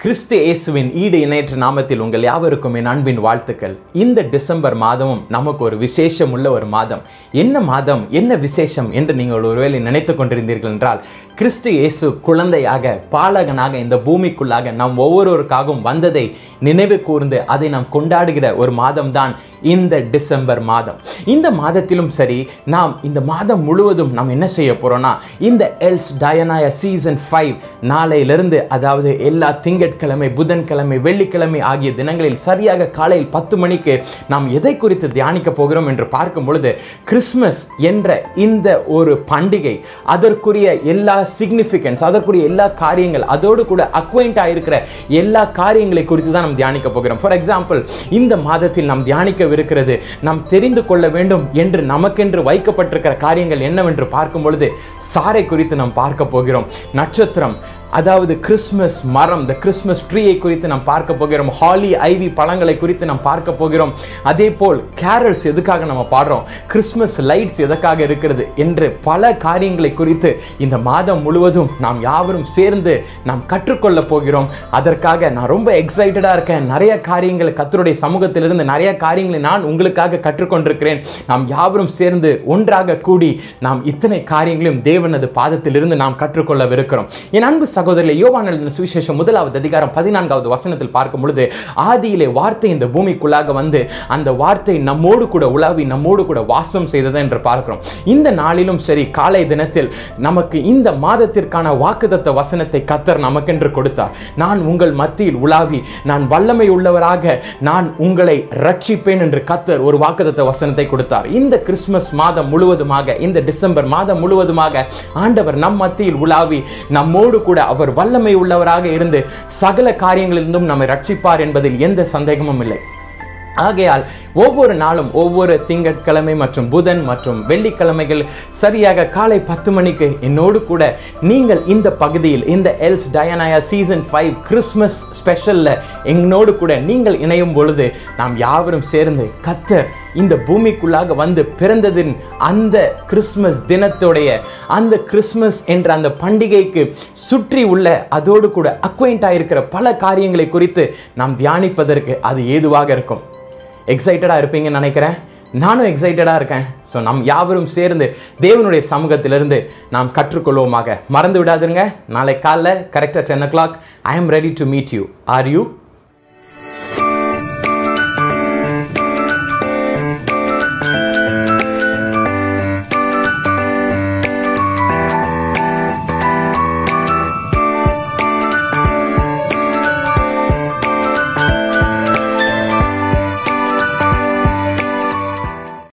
கிறிஸ்து இயேசுவின் ஈடு இணையற்ற நாமத்தில் உங்கள் யாவருக்கும் என் அன்பின் வாழ்த்துக்கள் இந்த டிசம்பர் மாதமும் நமக்கு ஒரு விசேஷம் உள்ள ஒரு மாதம் என்ன மாதம் என்ன விசேஷம் என்று நீங்கள் ஒருவேளை நினைத்து கொண்டிருந்தீர்கள் என்றால் கிறிஸ்து இயேசு குழந்தையாக பாலகனாக இந்த பூமிக்குள்ளாக நாம் ஒவ்வொருவருக்காகவும் வந்ததை நினைவு கூர்ந்து அதை நாம் கொண்டாடுகிற ஒரு மாதம் தான் இந்த டிசம்பர் மாதம் இந்த மாதத்திலும் சரி நாம் இந்த மாதம் முழுவதும் நாம் என்ன செய்ய போறோம்னா இந்த எல்ஸ் டயனாய சீசன் ஃபைவ் நாளையிலிருந்து அதாவது எல்லா திங்கட்கிழமை புதன்கிழமை வெள்ளிக்கிழமை ஆகிய தினங்களில் சரியாக காலையில் பத்து மணிக்கு நாம் எதை குறித்து தியானிக்க போகிறோம் என்று பார்க்கும் பொழுது கிறிஸ்மஸ் என்ற இந்த ஒரு பண்டிகை அதற்குரிய எல்லா சிக்னிஃபிகன்ஸ் அதற்குரிய எல்லா காரியங்கள் அதோடு கூட அக்வைண்ட் ஆயிருக்கிற எல்லா காரியங்களை குறித்து தான் நாம் தியானிக்க போகிறோம் ஃபார் எக்ஸாம்பிள் இந்த மாதத்தில் நாம் தியானிக்கவிருக்கிறது நாம் தெரிந்து கொள்ள வேண்டும் என்று நமக்கென்று வைக்கப்பட்டிருக்கிற காரியங்கள் என்னவென்று பார்க்கும் பொழுது ஸ்டாரை குறித்து நாம் பார்க்க போகிறோம் நட்சத்திரம் அதாவது கிறிஸ்மஸ் மரம் த கிறிஸ்மஸ் ட்ரீயை குறித்து நாம் பார்க்க போகிறோம் ஹாலி ஐவி பழங்களை குறித்து நாம் பார்க்க போகிறோம் அதே போல் கேரல்ஸ் எதுக்காக நம்ம பாடுறோம் கிறிஸ்மஸ் லைட்ஸ் எதற்காக இருக்கிறது என்று பல காரியங்களை குறித்து இந்த மாதம் முழுவதும் நாம் யாவரும் சேர்ந்து நாம் கற்றுக்கொள்ள போகிறோம் அதற்காக நான் ரொம்ப எக்ஸைட்டடாக இருக்கேன் நிறைய காரியங்களை கத்தருடைய சமூகத்திலிருந்து நிறைய காரியங்களை நான் உங்களுக்காக கற்றுக்கொண்டிருக்கிறேன் நாம் யாவரும் சேர்ந்து ஒன்றாக கூடி நாம் இத்தனை காரியங்களையும் தேவனது பாதத்திலிருந்து நாம் கற்றுக்கொள்ளவிருக்கிறோம் என் அன்பு சகோதரர்களே யோவான் எழுதின சுவிசேஷம் முதலாவது அதிகாரம் பதினான்காவது வசனத்தில் பார்க்கும் பொழுது ஆதியிலே வார்த்தை இந்த பூமிக்குள்ளாக வந்து அந்த வார்த்தை நம்மோடு கூட உலாவி நம்மோடு கூட வாசம் செய்தது என்று பார்க்கிறோம் இந்த நாளிலும் சரி காலை தினத்தில் நமக்கு இந்த மாதத்திற்கான வாக்குதத்த வசனத்தை கத்தர் நமக்கென்று கொடுத்தார் நான் உங்கள் மத்தியில் உலாவி நான் வல்லமை உள்ளவராக நான் உங்களை ரட்சிப்பேன் என்று கத்தர் ஒரு வாக்குதத்த வசனத்தை கொடுத்தார் இந்த கிறிஸ்துமஸ் மாதம் முழுவதுமாக இந்த டிசம்பர் மாதம் முழுவதுமாக ஆண்டவர் நம் மத்தியில் உலாவி நம்மோடு கூட அவர் வல்லமை உள்ளவராக இருந்து சகல காரியங்களிலிருந்தும் நம்மை ரட்சிப்பார் என்பதில் எந்த சந்தேகமும் இல்லை ஆகையால் ஒவ்வொரு நாளும் ஒவ்வொரு திங்கட்கிழமை மற்றும் புதன் மற்றும் வெள்ளிக்கிழமைகள் சரியாக காலை பத்து மணிக்கு என்னோடு கூட நீங்கள் இந்த பகுதியில் இந்த எல்ஸ் டயனாயா சீசன் ஃபைவ் கிறிஸ்மஸ் ஸ்பெஷலில் என்னோடு கூட நீங்கள் இணையும் பொழுது நாம் யாவரும் சேர்ந்து கத்தர் இந்த பூமிக்குள்ளாக வந்து பிறந்ததின் அந்த கிறிஸ்மஸ் தினத்துடைய அந்த கிறிஸ்மஸ் என்ற அந்த பண்டிகைக்கு சுற்றி உள்ள அதோடு கூட அக்வைண்ட் ஆயிருக்கிற பல காரியங்களை குறித்து நாம் தியானிப்பதற்கு அது ஏதுவாக இருக்கும் எக்ஸைட்டடாக இருப்பீங்கன்னு நினைக்கிறேன் நானும் எக்ஸைட்டடாக இருக்கேன் ஸோ நம் யாவரும் சேர்ந்து தேவனுடைய சமூகத்திலிருந்து நாம் கற்றுக்கொள்வோமாக மறந்து விடாதுங்க நாளை காலைல கரெக்டாக ten o'clock I am ready to meet you are you